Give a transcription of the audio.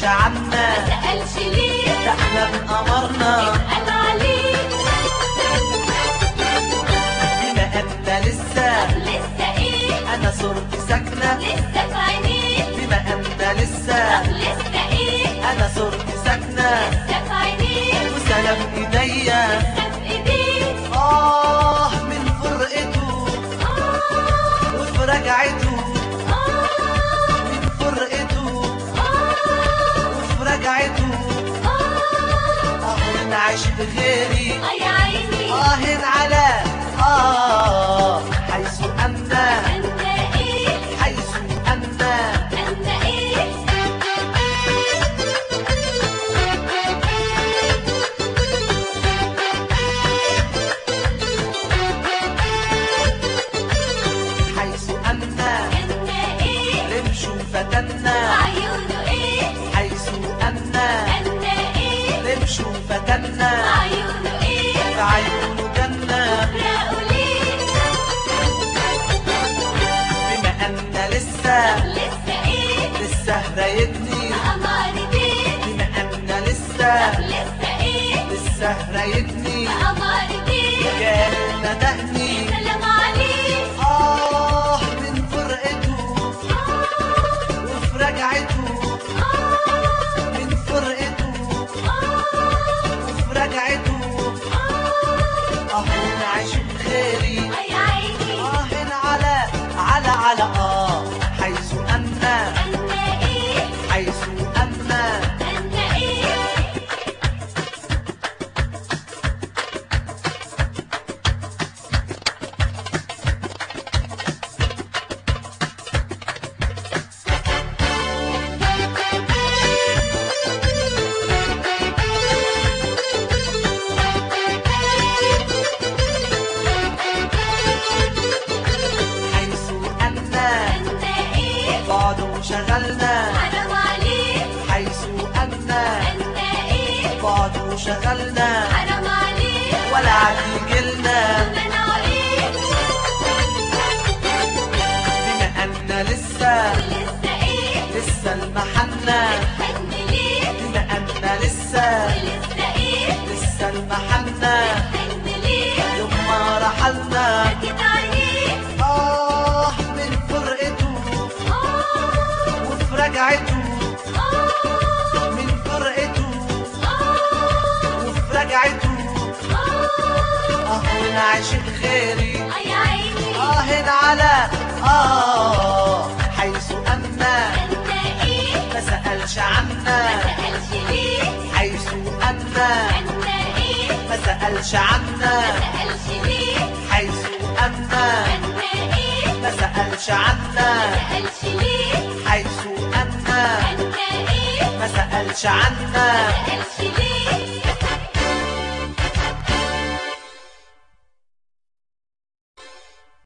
سألش عنا سألش ليه ده احنا بأمرنا اتقال عليه بما أنت لسه لسه ايه أنا صورتي ساكنة لسه في عينيك بما أنت لسه لسه ايه أنا صورتي ساكنة لسه في عينيك وسلام إيديا لسه في ايديك آه من فرقته آه وفي رجعته آه من فرقته آه وفي رجعته آه آه أنا عشت غيري آه يا عيني آه على آه حيث أنت أنت إيه حيث أنت أنت إيه حيث أنت أنت إيه رمش فتنا عيونه إيه حيث أنت أنت إيه رمش فتنا عيونه إيه في عيونه جنة فرقوا ليه بما أن لسه لسه إيه لسه رايدني أمارتين بما أن لسه لسه إيه لسه رايدني أمارتين كان ندهني سلام عليك آه من فرقته آه وفي رجعته آه من فرقته آه وفي رجعته آه أنا عايشة خيري آه يا عيني آه على على على آه حيث أنت أنت إيه حيث أنت أنت إيه حيث أنت أنت إيه بعد وشغلنا حرام عليك حيث أنت أنت إيه بعد وشغلنا حرام عليك ولا عتيجلنا منعوا إيه بما أن لسه ولسه إيه لسه المحنة حن ليه بما أن لسه ولسه إيه لسه المحنة حن ليه يوم ما رحلنا سكت عليك آه من فرقته آه وفي رجعته آه من فرقته آه وفي رجعته آه آه أنا عاشق غيري آه يا عيني آه على آه حيث أنت أنت إيه ما سألش عنا سألش ليه حيث أنت أنت إيه ما سألش عنا سألش ليه حيث أنت أنت إيه ما سألش عنا سألش ليه حيث أنت أنت إيه ما سألش عنا سألش